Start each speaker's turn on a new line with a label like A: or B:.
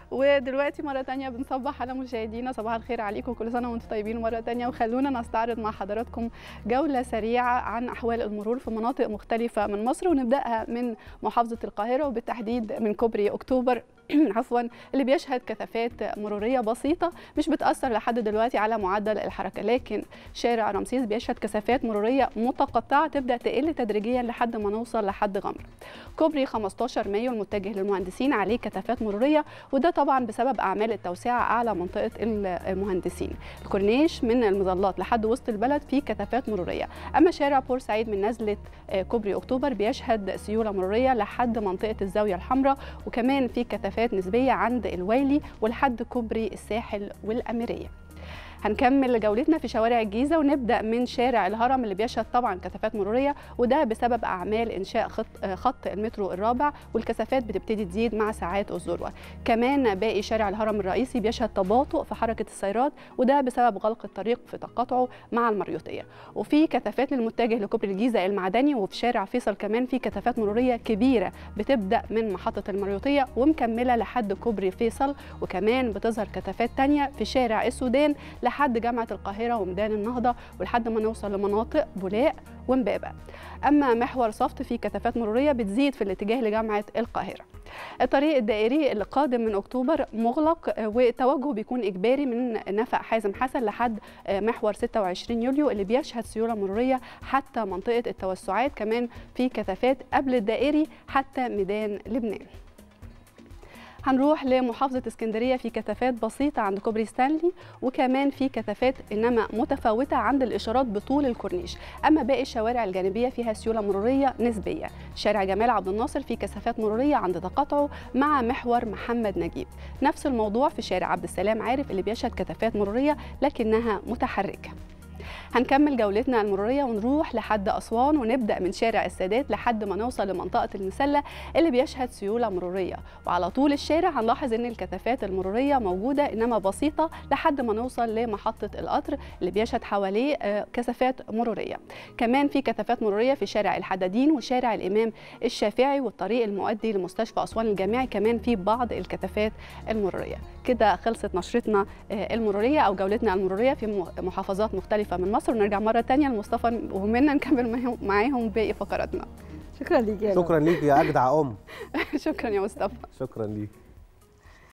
A: ودلوقتي مرة تانية بنصبح على مشاهدينا صباح الخير عليكم كل سنة وانتم طيبين مرة تانية وخلونا نستعرض مع حضراتكم جولة سريعة عن أحوال المرور في مناطق مختلفة من مصر ونبدأها من محافظة القاهرة وبالتحديد من كوبري أكتوبر عفوا اللي بيشهد كثافات مروريه بسيطه مش بتاثر لحد دلوقتي على معدل الحركه لكن شارع رمسيس بيشهد كثافات مروريه متقطعه تبدا تقل تدريجيا لحد ما نوصل لحد غمر كوبري 15 مايو المتجه للمهندسين عليه كثافات مروريه وده طبعا بسبب اعمال التوسعه اعلى منطقه المهندسين الكورنيش من المظلات لحد وسط البلد فيه كثافات مروريه اما شارع بورسعيد من نزله كوبري اكتوبر بيشهد سيوله مروريه لحد منطقه الزاويه الحمراء وكمان في كثافات نسبيه عند الويلي ولحد كوبري الساحل والاميريه هنكمل جولتنا في شوارع الجيزة ونبدأ من شارع الهرم اللي بيشهد طبعا كثافات مرورية وده بسبب أعمال إنشاء خط, خط المترو الرابع والكثافات بتبتدي تزيد مع ساعات الذروة كمان باقي شارع الهرم الرئيسي بيشهد تباطؤ في حركة السيارات وده بسبب غلق الطريق في تقاطعه مع المريوطية وفي كثافات للمتجه لكوبري الجيزة المعدني وفي شارع فيصل كمان في كثافات مرورية كبيرة بتبدأ من محطة المريوطية ومكملة لحد كوبري فيصل وكمان بتظهر كثافات تانية في شارع السودان لحد جامعة القاهرة وميدان النهضة ولحد ما نوصل لمناطق بولاق ومبابة أما محور صفت فيه كثافات مرورية بتزيد في الاتجاه لجامعة القاهرة الطريق الدائري اللي قادم من أكتوبر مغلق والتوجه بيكون إجباري من نفق حازم حسن لحد محور 26 يوليو اللي بيشهد سيولة مرورية حتى منطقة التوسعات كمان في كثافات قبل الدائري حتى ميدان لبنان هنروح لمحافظة اسكندرية في كثافات بسيطة عند كوبري ستانلي وكمان في كثافات إنما متفاوتة عند الإشارات بطول الكورنيش أما باقي الشوارع الجانبية فيها سيولة مرورية نسبية شارع جمال عبد الناصر فيه كثافات مرورية عند تقاطعه مع محور محمد نجيب نفس الموضوع في شارع عبد السلام عارف اللي بيشهد كثافات مرورية لكنها متحركة هنكمل جولتنا المروريه ونروح لحد اسوان ونبدا من شارع السادات لحد ما نوصل لمنطقه المسله اللي بيشهد سيوله مروريه وعلى طول الشارع هنلاحظ ان الكثافات المروريه موجوده انما بسيطه لحد ما نوصل لمحطه القطر اللي بيشهد حواليه كثافات مروريه كمان في كثافات مروريه في شارع الحدادين وشارع الامام الشافعي والطريق المؤدي لمستشفى اسوان الجامعي كمان في بعض الكثافات المروريه كده خلصت نشرتنا المروريه او جولتنا المروريه في محافظات مختلفه من مصر ونرجع مره تانية لمصطفى ومنا نكمل معاهم باقي فقراتنا
B: شكرا ليك يا
C: شكرا ليك يا اجدع ام
A: شكرا يا مصطفى
C: شكرا ليك